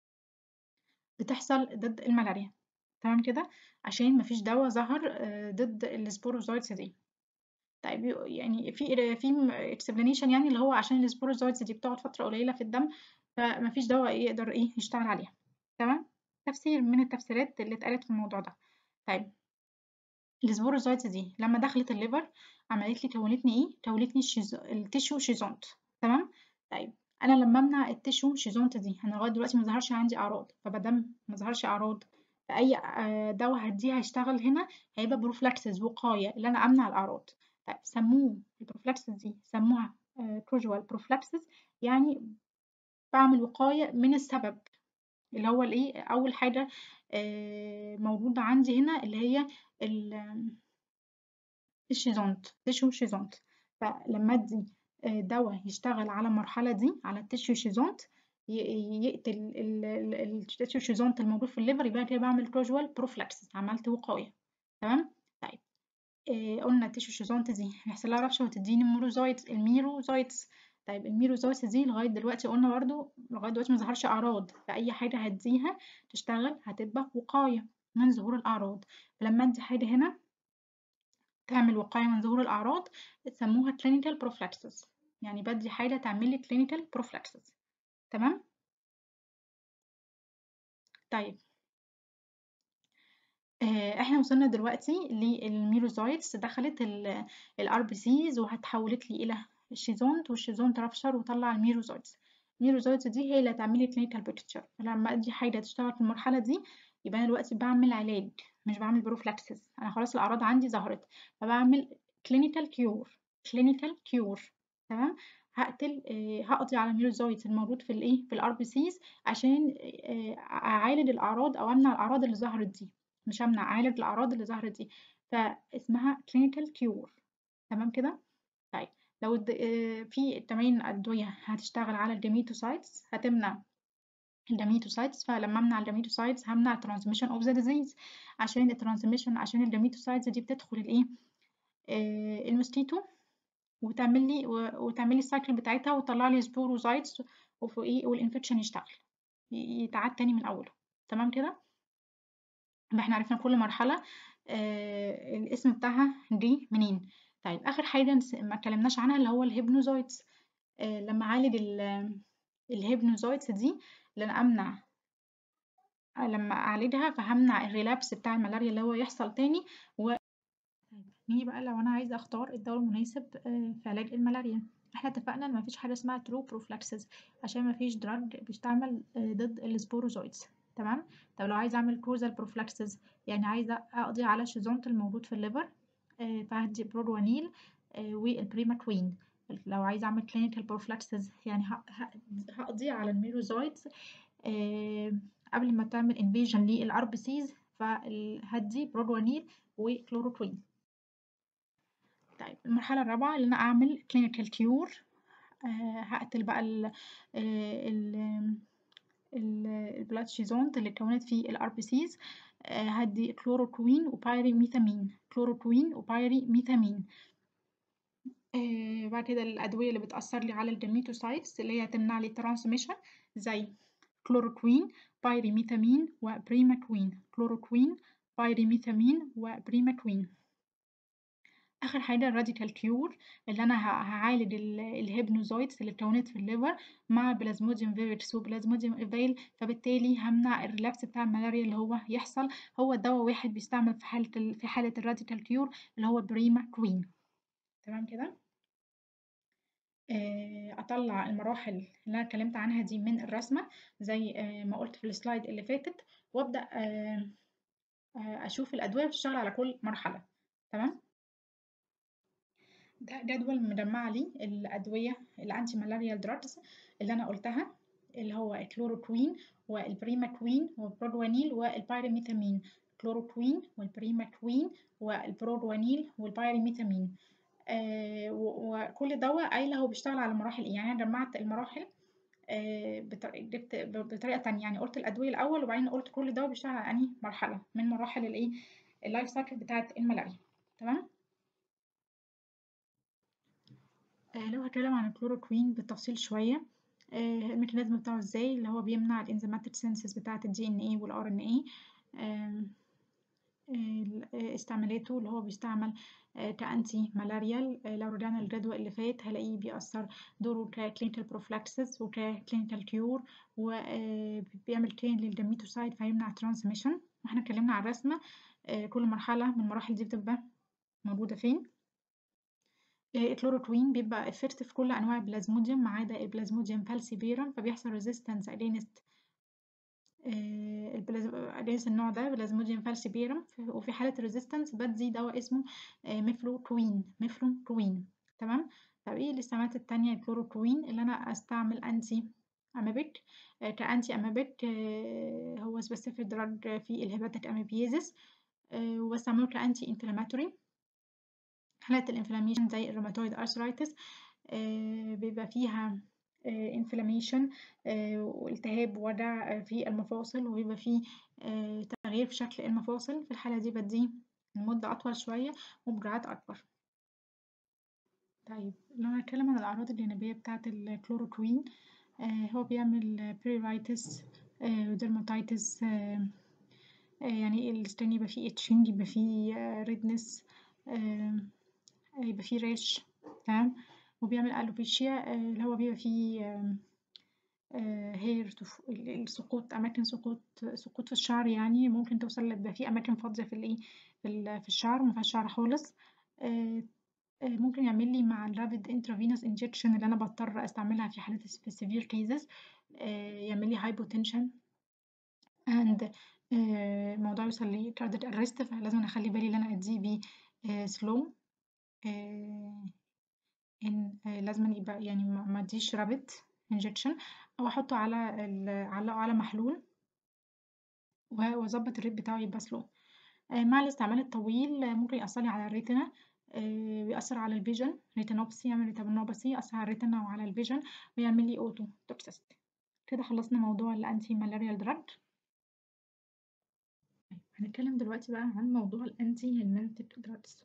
بتحصل ضد الملاريا تمام كده عشان مفيش دواء ظهر ضد السبوروزويتس دي طيب يعني في في explanation يعني اللي هو عشان السبوروزويتس دي بتقعد فترة قليلة في الدم فمفيش دواء يقدر ايه يشتغل عليها تمام تفسير من التفسيرات اللي اتقالت في الموضوع ده طيب السبوروزويتس دي لما دخلت الليفر عملت لي كونتني ايه كونتني الشيز... التيشو شيزونت تمام طيب انا لما امنع التيشو شيزونت دي انا لغايه دلوقتي ما ظهرش عندي اعراض فمادام ما ظهرش اعراض فاي دواء هديه هيشتغل هنا هيبقى بروفلاكسز وقايه اللي انا امنع الاعراض طيب سموه البروفلاكسز دي سموها كروجوال بروفلاكسز يعني بعمل وقايه من السبب اللي هو الايه اول حاجه موجوده عندي هنا اللي هي الشيزونت تيشو شيزونت فلما ادي دواء يشتغل على المرحله دي على التيشو شيزونت يقتل التيشو شيزونت الموجود في الليفر يبقى كده بعمل كروجوال بروفلاكسس عملت وقايه تمام طيب إيه قلنا التيشو شيزونت دي هيحصل لها ربشه وتديني ميروزايتس الميروزايتس طيب الميروزايتس دي لغايه دلوقتي قلنا برضو لغايه دلوقتي ما ظهرش اعراض فاي حاجه هديها تشتغل هتبقى وقايه من ظهور الاعراض فلما ادي حاجه هنا تعمل وقايه من ظهور الاعراض سموها clinical prophylaxis يعني بدي حاجه تعمل لي clinical prophylaxis تمام طيب احنا وصلنا دلوقتي للميروزايتس دخلت الار بي سيز وهتحولت لي الى الشيزونت والشيزونت رفشر وطلع الميروزايتس الميروزايتس دي هي اللي هتعمل لي كلينيكال بيكتشر فلما ادي حاجه تشتغل في المرحله دي يبقى انا دلوقتي بعمل علاج مش بعمل بروفلاكسس انا خلاص الاعراض عندي ظهرت فبعمل كلينيكال كيور كلينيكال كيور تمام هقتل هقضي على الميروزايتس الموجود في الايه في الار بي سيز عشان اعالج الاعراض او امنع الاعراض اللي ظهرت دي مش امنع اعالج الاعراض اللي ظهرت دي فاسمها كلينيكال كيور تمام كده طيب لو في تمارين ادويه هتشتغل على الجميتوسايتس هتمنع الجميتوسايتس فلما امنع الجميتوسايتس همنع الترانسميشن اوف ذا ديزيز عشان الترانسميشن عشان الجميتوسايتس دي بتدخل الايه آه الموسكيتو وتعمل لي وتعمل لي السايكل بتاعتها وتطلع لي سبوروزايتس وفي ايه والانفكشن يشتغل يتعاد تاني من اوله تمام كده احنا عرفنا كل مرحله آه الاسم بتاعها دي منين طيب اخر حاجه ما اتكلمناش عنها اللي هو الهيبنوزايتس آه لما اعالج الهيبنوزايتس دي اللي انا امنع لما اعالجها فهمنع الريلابس بتاع الملاريا اللي هو يحصل تاني و نيجي بقى لو انا عايزه اختار الدواء المناسب في علاج الملاريا احنا اتفقنا ان مفيش حاجه اسمها ترو بروفلاكسس عشان مفيش دراج بيستعمل ضد السبوروزويدز تمام طب لو عايزه اعمل كوزال بروفلاكسس يعني عايزه اقضي على الشيزونت الموجود في الليفر فهدي برودوانيل والبريماكوين لو عايزه اعمل كلينيكال بروفلاكسس يعني هقضي على الميروزويدز قبل ما تعمل انفيجن للار بي سيز فهدي برودوانيل وكلوروكوين طيب المرحلة الرابعة اللي أنا أعمل كلينيكال كيور أه هقتل بقى ال ال البلاد شيزونت اللي اتكونت في الار بي سيز هدي كلوروكوين وبايري ميثامين كلوروكوين وبايري ميثامين أه بعد كده الأدوية اللي بتأثر لي على الجميتوسايتس اللي هي تمنع لي الترانسميشن زي كلوروكوين بايريميثامين وبريماكوين كلوروكوين بايريميثامين وبريماكوين اخر حاجه الراديكال كيور اللي انا هعالج الهيبنوزويدز اللي اتكونت في الليفر مع بلازموديوم فيريكس وبلازموديوم ايفيل فبالتالي همنع الريلابس بتاع الملاريا اللي هو يحصل هو دواء واحد بيستعمل في حاله في حاله الراديكال كيور اللي هو بريما كوين تمام كده اطلع المراحل اللي انا اتكلمت عنها دي من الرسمه زي ما قلت في السلايد اللي فاتت وابدا اشوف الادويه بتشتغل على كل مرحله تمام ده جدول مجمع لي الادويه الانتي مالاريال دراجز اللي انا قلتها اللي هو الكلوروكوين والبريماكوين والبرودوانيل والبايريميثامين كلوروكوين والبريماكوين والبرودوانيل والبايريميثامين آه وكل دواء قايله هو بيشتغل على مراحل ايه يعني انا جمعت المراحل آه جبت بطريقه تانية يعني قلت الادويه الاول وبعدين قلت كل دواء بيشتغل على انهي مرحله من مراحل الايه اللايف سايكل بتاعه الملاريا تمام آآ لو هاتكلم عن الكلوروكوين بالتفصيل شوية آآ الميكانيزم بتاعه إزاي، اللي هو بيمنع الenzymatic synthesis بتاعة الDNA والRNA آمم ال استعمالاته اللي هو بيستعمل كanti malarial لو رجعنا للجدول اللي فات هنلاقيه بيأثر دوره كclinical prophylaxis وكclinical cure وبيعمل train للdermatocyte فيمنع transmission وإحنا اتكلمنا عن الرسمة كل مرحلة من المراحل دي بتبقى موجودة فين. الكلوروكوين بيبقى effective في كل أنواع البلازموديوم ما عدا البلازموديوم falciparum فبيحصل resistance against آآ البلاز against النوع ده بلازموديوم falciparum وفي حالة الresistance بادّي دوا اسمه آآ ميفلوكوين ميفلوكوين تمام، طب إيه الاستعمالات التانية للكلوروكوين اللي أنا أستعمل anti amoebic كanti amoebic هو specific drug في الhepatic amoebiasis آآ وباستعمله كanti inflammatory حالات الinflammation زي الrheumatoid arthritis آآ بيبقى فيها آآ inflammation آآ والتهاب ووجع في المفاصل وبيبقى في آآ تغيير في شكل المفاصل في الحالة دي بادّيه لمدة أطول شوية وبجرعات أكبر. طيب لو هنتكلم عن الأعراض الجانبية بتاعة الكلوروكوين آآ هو بيعمل pruritus آآ وdermatitis آآ يعني الskin يبقى فيه itching يبقى فيه redness آآ يبقى فيه rash تمام، وبيعمل alopecia اللي هو بيبقى فيه آآ hair تف السقوط أماكن سقوط سقوط في الشعر يعني ممكن توصل يبقى في أماكن فاضية في الإيه في ال في الشعر ومفيهاش شعر خالص آآ ممكن يعمل لي مع الrapid intravenous injection اللي أنا باضطر أستعملها في حالات في الsevere cases آآ يعمل لي hypotension and آآ الموضوع يوصل لcardiac arrest فلازمًا أخلي بالي إن أنا أدّيه ب slow آآ إن لازمًا يبقى يعني ما ما أدّيش rapid injection أو أحطه على ال أعلقه على محلول و وأضبط الrate بتاعه يبقى slow آآ مع الاستعمال الطويل ممكن يأثر لي على الretina آآ بيأثر على الvision retinopathy يعمل retinopathy يأثر على الretina وعلى الvision ويعمل لي ototoxicity كده خلصنا موضوع الanti malarial drug. طيب هنتكلم دلوقتي بقى عن موضوع الanti helminthic drugs.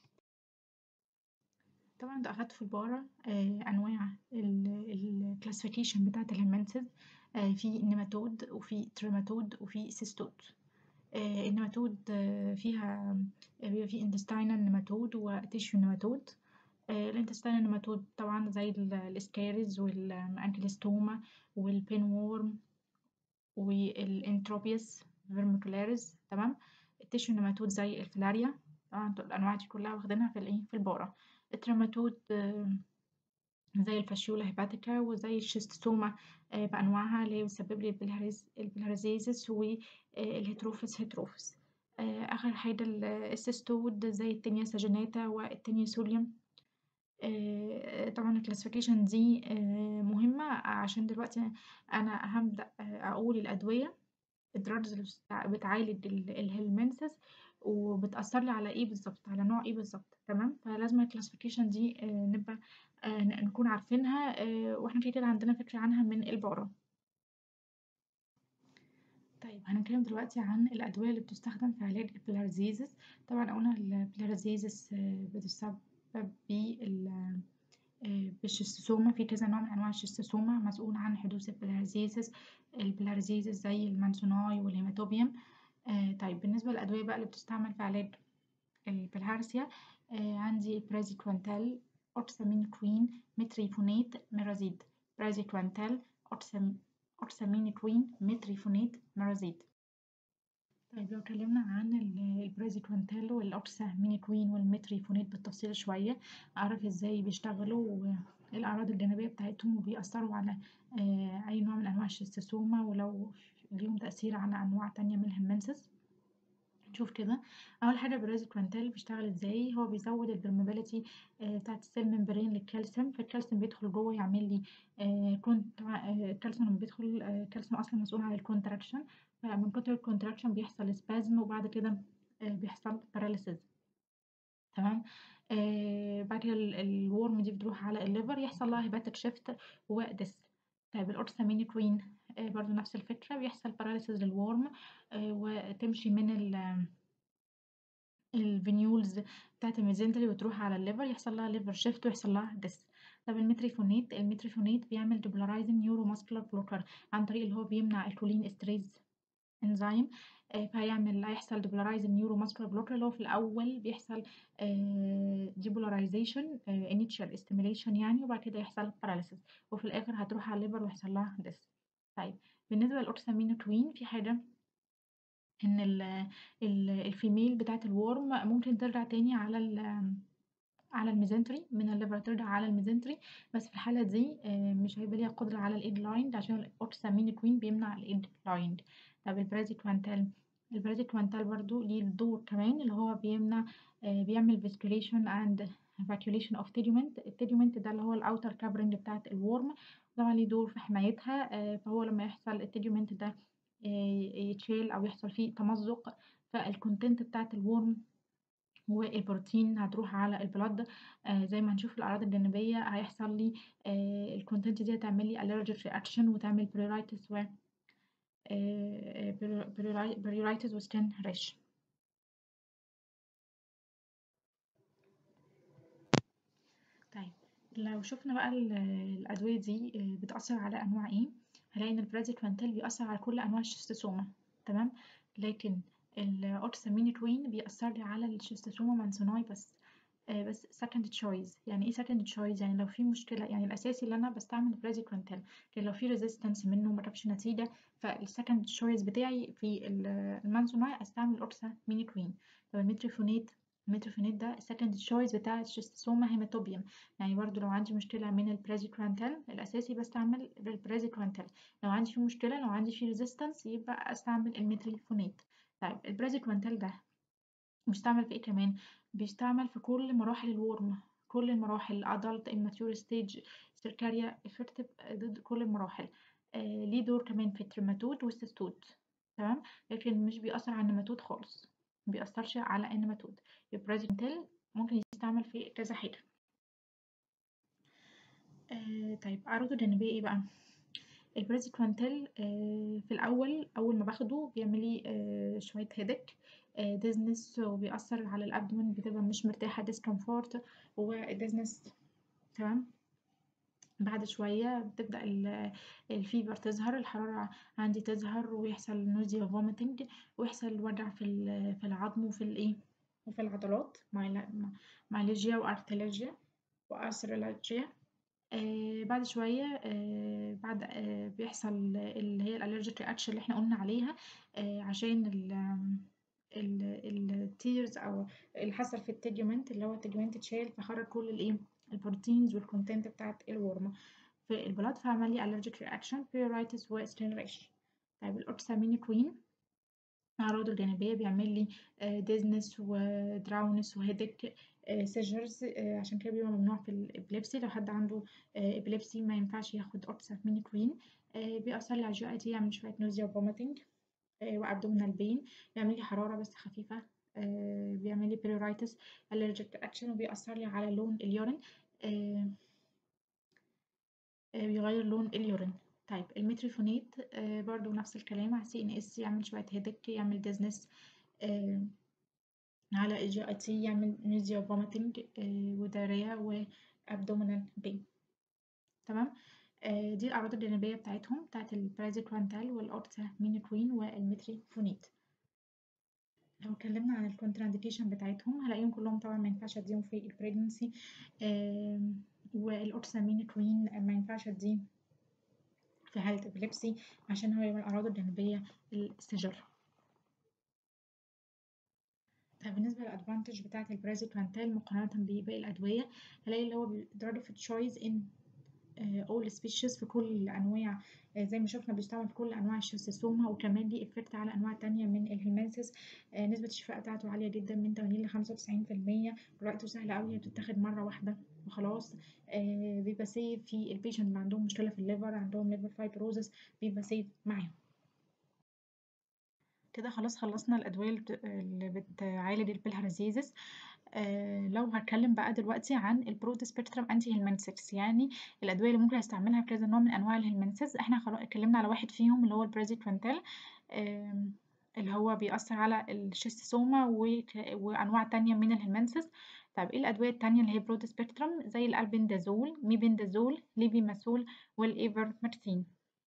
طبعًا أنتم أخدتوا في البقرة آآ أنواع ال الclassification بتاعة الhelminthic آآ في nematode وفي trematode وفي cystode آآ الnematode فيها بيبقى في intestinal nematode وtissue nematode آآ الintestinal nematode طبعًا زي ال الascaris والankylostoma والpinworm والenterobius vermicularis تمام، الtissue nematode زي الفيلاريا طبعًا انتم الأنواع دي كلها واخدينها في الإيه في البقرة. التريماتود زي الفاشيولا هيباتيكا وزي الشيستوسوما آآ بأنواعها اللي هي بتسبب لي البلهارز البلهارزيزس والهيتروفيس هيتروفيس آآ آخر حاجة ال السيستود زي التينيا ساجيناتا والتينيا سوليوم آآ طبعًا الclassification دي آآ مهمة عشان دلوقتي أنا هابدأ أقول الأدوية الdrugs اللي بتست بتعالج ال الhelminthic وبتأثر لي على إيه بالضبط، على نوع إيه بالضبط تمام، فلازم الclassification دي آآ نبقى آآ نكون عارفينها آآ وإحنا كده كده عندنا فكرة عنها من البقرة. طيب هنتكلم دلوقتي عن الأدوية اللي بتستخدم في علاج البلهارزيزس طبعًا قلنا البلهارزيزس بتسبب بال آآ بالشيستوسوما في كذا نوع من أنواع الشيستوسوما مسؤول عن حدوث البلهارزيزس البلهارزيزس زي المانسوناي والهيماتوبيوم آآ طيب بالنسبة للأدوية بقى اللي بتستعمل في علاج البلهارسيا آآ عندي praziquantel oxaminoquine متريفونات ميرازيد praziquantel oxam oxaminoquine متريفونات ميرازيد. طيب لو اتكلمنا عن ال البرازيكوانتال والأوكسامينوكوين والمتريفونات بالتفصيل شوية أعرف إزاي بيشتغلوا وإيه الأعراض الجانبية بتاعتهم وبيأثروا على آآ أي نوع من أنواع الشيستوسوما ولو ليهم تأثير على أنواع تانية من الhelminthic. نشوف كده أول حاجة البرازيكوانتال بيشتغل إزاي هو بيزود الpermeability آآ بتاعة الcell membrane للكالسيوم فالكالسيوم بيدخل جوه يعمل لي آآ كونت آآ الكالسيوم لما بيدخل آآ الكالسيوم أصلًا مسؤول عن الcontraction فمن كتر الcontraction بيحصل spasm وبعد كده آآ بيحصل paralysis تمام، آآ بعد كده ال الworm دي بتروح على الliver يحصل لها hepatic shift وdeath. طيب الأوكسامينوكوين آآ برضه نفس الفكرة بيحصل paralysis للworm آآ وتمشي من ال الvenules بتاعة الmesentery وتروح على الliver يحصل لها liver shift ويحصل لها death. طب المتريفونيت المتريفونيت بيعمل ديبولارايزنج نيورو ماسكولار بلوكر عن طريق اللي هو بيمنع الكولين استريز انزيم فهيعمل هيحصل ديبولارايزنج نيورو ماسكولار بلوكر اللي هو في الاول بيحصل ديبولاريزيشن انيشال ستيميليشن يعني وبعد كده يحصل باراليسيس وفي الاخر هتروح على الليبر ويحصل لها ديس طيب بالنسبه للاورثامينوتوين في حاجه ان ال ال الفيميل بتاعه الورم ممكن ترجع تاني على ال على الميزنتري من الليفر ترجع على الميزنتري بس في الحالة دي مش هيبقى ليها قدرة على الايد لايند عشان الاورثامينوتوين بيمنع الايد لايند طب البرازيكوانتال البرازيكوانتال برضو ليه الدور كمان اللي هو بيمنع بيعمل فيسكوليشن اند evacuation of tegument التيجومنت ده اللي هو الاوتر كابرنج بتاعت الورم طبعا ليه دور في حمايتها فهو لما يحصل التيجومنت ده يتشيل او يحصل فيه تمزق فالكونتنت بتاعت الورم والبروتين هتروح على البلد آه زي ما هنشوف الأعراض الجانبية هيحصل لي آه الكونتنت دي هتعمل لي allergic reaction وتعمل بريرايتس و بريرايتس وسكين ريش طيب لو شفنا بقى الأدوية دي بتأثر على أنواع ايه هنلاقي إن البرازيكوانتال بيأثر على كل أنواع الشيستوسوما تمام لكن الاورثامينوتوين بيأثر لي على الشيستوسوما مانسوناي بس آه بس second choice يعني ايه second choice يعني لو في مشكلة يعني الأساسي اللي أنا بستعمل برازيكوانتال لكن لو في resistance منه مجابش نتيجة فالسكند choice بتاعي في المانسوناي أستعمل الاورثامينوتوين طب الميتريفونيت الميتريفونيت ده السكند choice بتاع الشيستوسوما هيماتوبيوم يعني برضو لو عندي مشكلة من البرازيكوانتال الأساسي بستعمل البرازيكوانتال لو عندي في مشكلة لو عندي في resistance يبقى أستعمل الميتريفونيت طيب البرازيكوانتال ده بيستعمل في ايه كمان بيستعمل في كل مراحل الورم كل المراحل adult immature stage سيركاريا effective ضد كل المراحل آه ليه دور كمان في الترماتود والسيستود تمام لكن مش بيأثر على النماتود خالص مبيأثرش على النماتود البرازيكوانتال ممكن يستعمل في كذا حاجة آه طيب أعراضه الجانبية ايه بقى البرازيكوانتال آه في الأول أول ما باخده بيعمل لي آه شوية هيدك آه ديزنس وبيأثر على الأبدومن بتبقى مش مرتاحة ديسكمفورت وديزنس تمام بعد شوية بتبدأ الفيبر تظهر الحرارة عندي تظهر ويحصل نوزيا فوميتنج ويحصل وجع في في العظم وفي الايه وفي العضلات مايليجيا وارتليجيا وارثرالجيا آه بعد شوية آه بعد آه بيحصل اللي هي الالرجيك رياكشن اللي احنا قلنا عليها آه عشان ال التيرز او اللي حصل في التيجمنت اللي هو التيجمنت اتشال فخرج كل الايه البروتينز والكونتنت بتاعت الورم في البلاد فعمل لي الرجيك رياكشن بيرايتس وستين ريش طيب الاورثامينوكوين أعراضه الجانبية بيعمل لي ديزنس ودراونس وهيدك سيجرز عشان كده بيبقى ممنوع في الابليبسي لو حد عنده ابليبسي ما ينفعش ياخد اورثامينوكوين بيأثر لي على الجي اي تي يعمل شوية نوزيا وفوميتنج وابدومينال بين بيعمل لي حرارة بس خفيفة بيعمل لي بيريرايتس الرجيك اكشن وبيأثر لي على لون اليورين بيغير لون اليورين طيب الميتريفونيت آه برضو نفس الكلام على سي ان اس يعمل شوية هيدك يعمل ديزنس آه على الجي اي تي يعمل نيزيا فوميتنج آه وداريا وابدومينال بين تمام آه دي الأعراض الجانبية بتاعتهم بتاعت البرازيكوانتال والأورثامينوكوين والميتريفونيت لو اتكلمنا عن الكونترانديكيشن بتاعتهم هلاقيهم كلهم طبعا ما ينفعش اديهم في البريجنسي آه والاورثامينوكوين ما ينفعش اديه في حالة إبليبسي عشان هو من الأعراض الجانبية السجر طيب بالنسبة للأدفانتج بتاعة البرازيكوانتال مقارنة بباقي الأدوية هلاقي اللي هو بيضرب في تشويز إن all species في كل الأنواع زي ما شفنا بيستعمل في كل أنواع الشيستوسوما وكمان ليه إفكت على أنواع تانية من الهيمانسيس نسبة الشفاء بتاعته عالية جدا من 80 ل 95% وقته سهل أوي بتتاخد مرة واحدة وخلاص آه بيبقى سيف في البيشنت اللي عندهم مشكلة في الليفر عندهم ليفر فايبروزس بيبقى سيف معاهم كده خلاص خلصنا الأدوية اللي بتعالج البلهارزيزس آه لو هتكلم بقى دلوقتي عن البرود سبيكترم انتي هيلمنسكس يعني الأدوية اللي ممكن استعملها في كذا نوع من أنواع الهيلمنسكس احنا خلاص اتكلمنا على واحد فيهم اللي هو البرازيكوانتال آه اللي هو بيأثر على الشيستوسوما وأنواع تانية من الهلمنسس طيب ايه الأدوية التانية اللي هي برود سبيكترم زي الألبندازول ميبندازول ليفيماسول والإيفرمكتين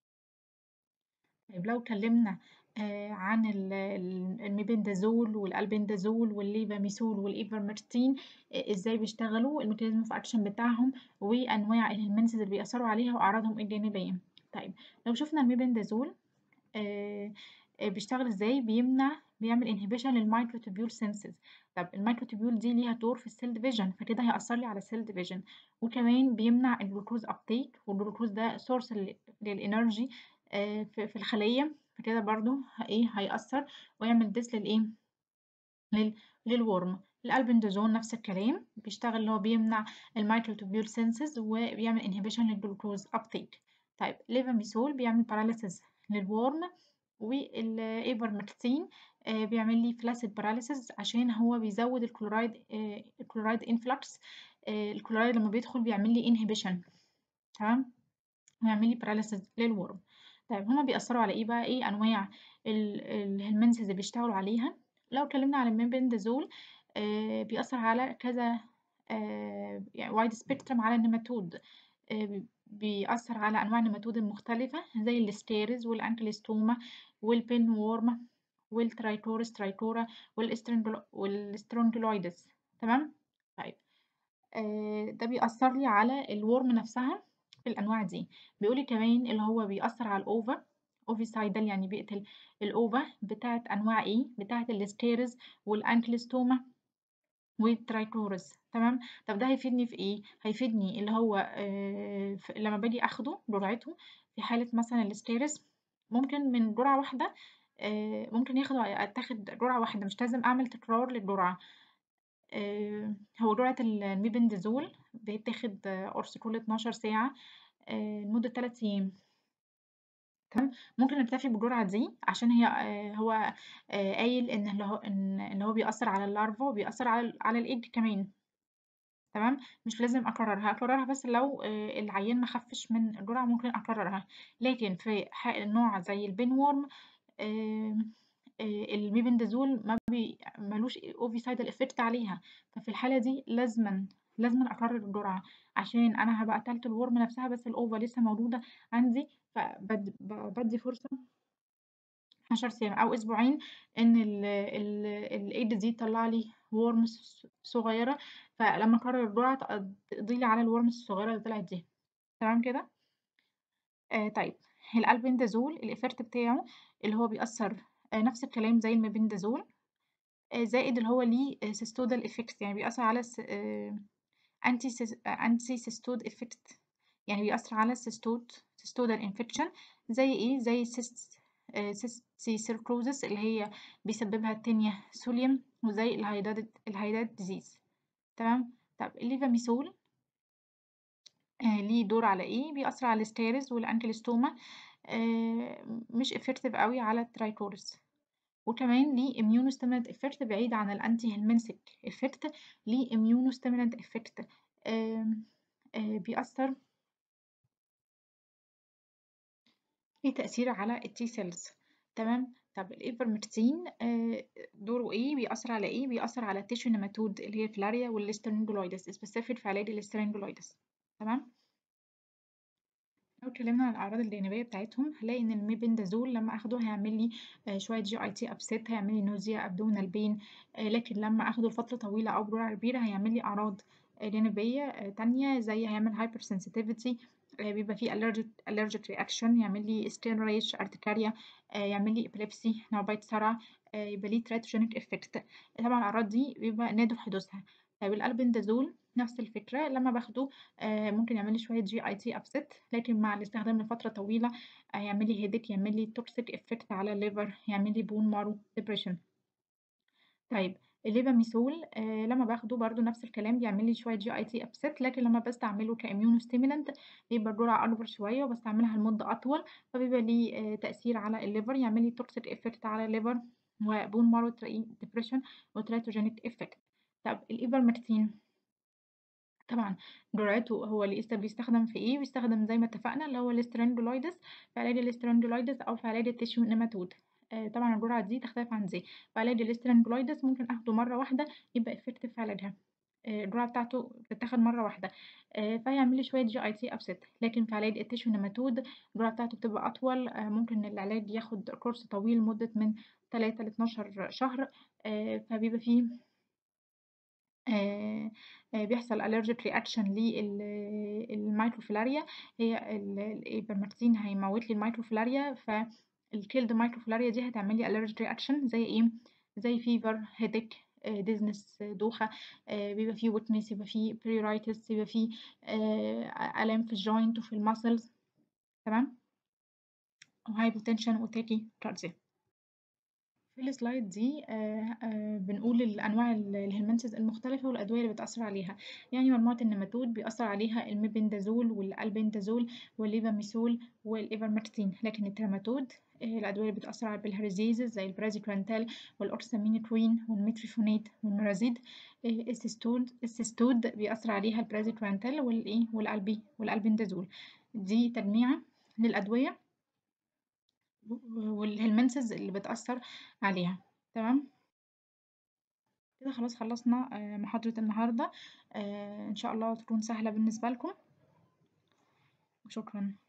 طيب لو اتكلمنا آه عن الميبندازول والألبندازول والليفاميسول والإيفرمكتين آه ازاي بيشتغلوا الميكانيزم اوف اكشن بتاعهم وأنواع الهلمنسز اللي بيأثروا عليها وأعراضهم الجانبية طيب لو شفنا الميبندازول آه بيشتغل ازاي بيمنع بيعمل انهبيشن للمايكروتوبيول سينسز طب المايكروتوبيول دي ليها دور في السيل ديفيجن فكده هيأثر لي على السيل ديفيجن وكمان بيمنع الجلوكوز ابتيك والجلوكوز ده سورس للانرجي في الخليه فكده برضو ايه هيأثر ويعمل ديس للايه لل للورم الالبندازول نفس الكلام بيشتغل اللي هو بيمنع المايكروتوبيول سينسز وبيعمل انهبيشن للجلوكوز ابتيك طيب ليفاميسول بيعمل باراليسيس للورم والايفرمكتين آه بيعمل لي فلاسيد باراليسيس عشان هو بيزود الكلورايد آه الكلورايد انفلكس آه الكلورايد لما بيدخل بيعمل لي انهبيشن تمام ويعمل لي باراليسيس للورم طيب هما بيأثروا على ايه بقى ايه انواع الهلمنسز اللي بيشتغلوا عليها لو اتكلمنا على الميبندازول آه بيأثر على كذا آه يعني وايد سبيكترم على النيماتود آه بيأثر على أنواع النيماتود المختلفة زي الستيرز والأنكليستوما والبين وورم والترايتورس ترايتورا والسترونجلويدس تمام طيب آه ده بيأثر لي على الورم نفسها في الأنواع دي بيقولي كمان اللي هو بيأثر على الأوفا اوفيسايدال يعني بيقتل الأوفا بتاعت أنواع إيه بتاعت الستيرز والأنكليستوما والترايتورس تمام طب ده هيفيدني في ايه هيفيدني اللي هو آه لما باجي اخده جرعته في حاله مثلا الستيرس ممكن من جرعه واحده آه ممكن ياخد اتاخد جرعه واحده مش لازم اعمل تكرار للجرعه آه هو جرعه الميبندازول بيتاخد قرص كل 12 ساعه لمده 3 ايام تمام ممكن نكتفي بالجرعة دي عشان هي آه هو آه قايل ان اللي هو ان اللي هو بيأثر على اللارفا وبيأثر على على الايج كمان تمام مش لازم اكررها اكررها بس لو آه العيان ما خفش من الجرعة ممكن اكررها لكن في نوع زي البين وورم الميبندازول ما بي ملوش اوفيسايدال افكت عليها ففي الحالة دي لازما لازما اكرر الجرعة عشان انا هبقى قتلت الورم نفسها بس الاوفا لسه موجودة عندي فبدي فرصة عشر أيام أو أسبوعين إن الإيد دي تطلع لي وورمز صغيرة فلما أكرر الجرعة تقضي لي على الورمز الصغيرة اللي طلعت دي تمام كده آه طيب الألبندازول الإفكت بتاعه اللي هو بيأثر آه نفس الكلام زي الميبندازول آه زائد اللي هو ليه سيستودال إفكت يعني بيأثر على أنتي أنتي سيستود إفكت يعني بيأثر على السيستود سيستودال انفكشن زي ايه زي سيست سيستي سيركروزس اللي هي بيسببها التانية سوليوم وزي الهيداد الهيداد ديزيز تمام طب الليفاميسول آه ليه دور على ايه بيأثر على الستيرز والانكلستوما آه مش افكتيف قوي على الترايكورس وكمان ليه اميونوستيمولانت افكت بعيد عن الانتي هيلمنسك افكت ليه اميونوستيمولانت افكت آه آه بيأثر ليه تأثير على التي سيلز تمام طب الايفرمكتين آه دوره ايه بيأثر على ايه بيأثر على التيشو نيماتود اللي هي الفلاريا والسترنجلويدس سبيسيفيك في علاج السترنجلويدس تمام لو اتكلمنا عن الاعراض الجانبيه بتاعتهم هنلاقي ان الميبندازول لما اخده هيعمل لي آه شويه جي اي تي ابسيت هيعمل لي نوزيا ابدومينال بين آه لكن لما اخده لفتره طويله او بجرعه كبيره هيعمل لي اعراض جانبيه تانية زي هيعمل هايبر سنسيتيفيتي بيبقى فيه allergic allergic reaction يعمل لي skin rash urticaria يعمل لي epilepsy نوبات صرع يبقى ليه teratogenic effect طبعا الأعراض دي بيبقى نادر حدوثها طيب الألبندازول نفس الفكرة لما باخده ممكن يعمل لي شوية جي اي تي ابسيت لكن مع الاستخدام لفترة طويلة يعمل لي هيديك يعمل لي توكسيك افكت على الليفر يعمل لي بون مارو ديبريشن طيب الليفاميسول آه لما باخده برضو نفس الكلام بيعمل لي شويه جي اي تي ابسيت لكن لما بستعمله كاميونو ستيمولانت بيبقى الجرعه اكبر شويه وبستعملها لمده اطول فبيبقى ليه آه تاثير على الليفر يعمل لي توكسيك افكت على الليفر وبون مارو ديبريشن وتراتوجينيك افكت طب الايفرمكتين طبعا جرعته هو اللي بيستخدم في ايه بيستخدم زي ما اتفقنا اللي هو الاسترنجولايدس في علاج الاسترنجولايدس او في علاج التيشو نيماتود آآ طبعًا الجرعة دي تختلف عن دي، وعلاج الstaphylococcus ممكن آخده مرّة واحدة يبقى effective في علاجها، آآ الجرعة بتاعته بتتاخد مرّة واحدة، آآ فهيعمل لي شوية GIT upset لكن في علاج الtissue nematode الجرعة بتاعته بتبقى أطول، آآ ممكن العلاج ياخد course طويل لمدة من 3 ل12 شهر، آآ فبيبقى فيه آآ آآ بيحصل allergic reaction لل الميكروفيلاريا هي ال الإيبرمكتين هيموت لي الميكروفيلاريا فالkilled microfilariae دي هتعمل لي allergic reaction زي إيه، زي fever headache آآ dizziness دوخة، آآ بيبقى في weakness يبقى في pruritus يبقى في آآ آلام في الjoint وفي الmuscles تمام، وhypotension وtachycardia. في الslide دي آآ آآ بنقول الأنواع ال الhelminthes المختلفة والأدوية اللي بتأثّر عليها، يعني مجموعة النيماتود بيأثّر عليها الmebendazole والalbendazole والlevamisole والإيفرمكتين، لكن الترامادول آآ الأدوية اللي بتأثّر على الbilharziazis زي الpraziquantel والoxymethylquine والmetronidate والmirazid، آآ السيستول السيستود بيأثّر عليها الpraziquantel والإيه والألبي والalbendazole دي تجميعة للأدوية و والhelminthes اللي بتأثّر عليها تمام. كده خلاص خلّصنا آآ محاضرة النهارده، آآ إن شاء الله تكون سهلة بالنسبة لكم. وشكرًا.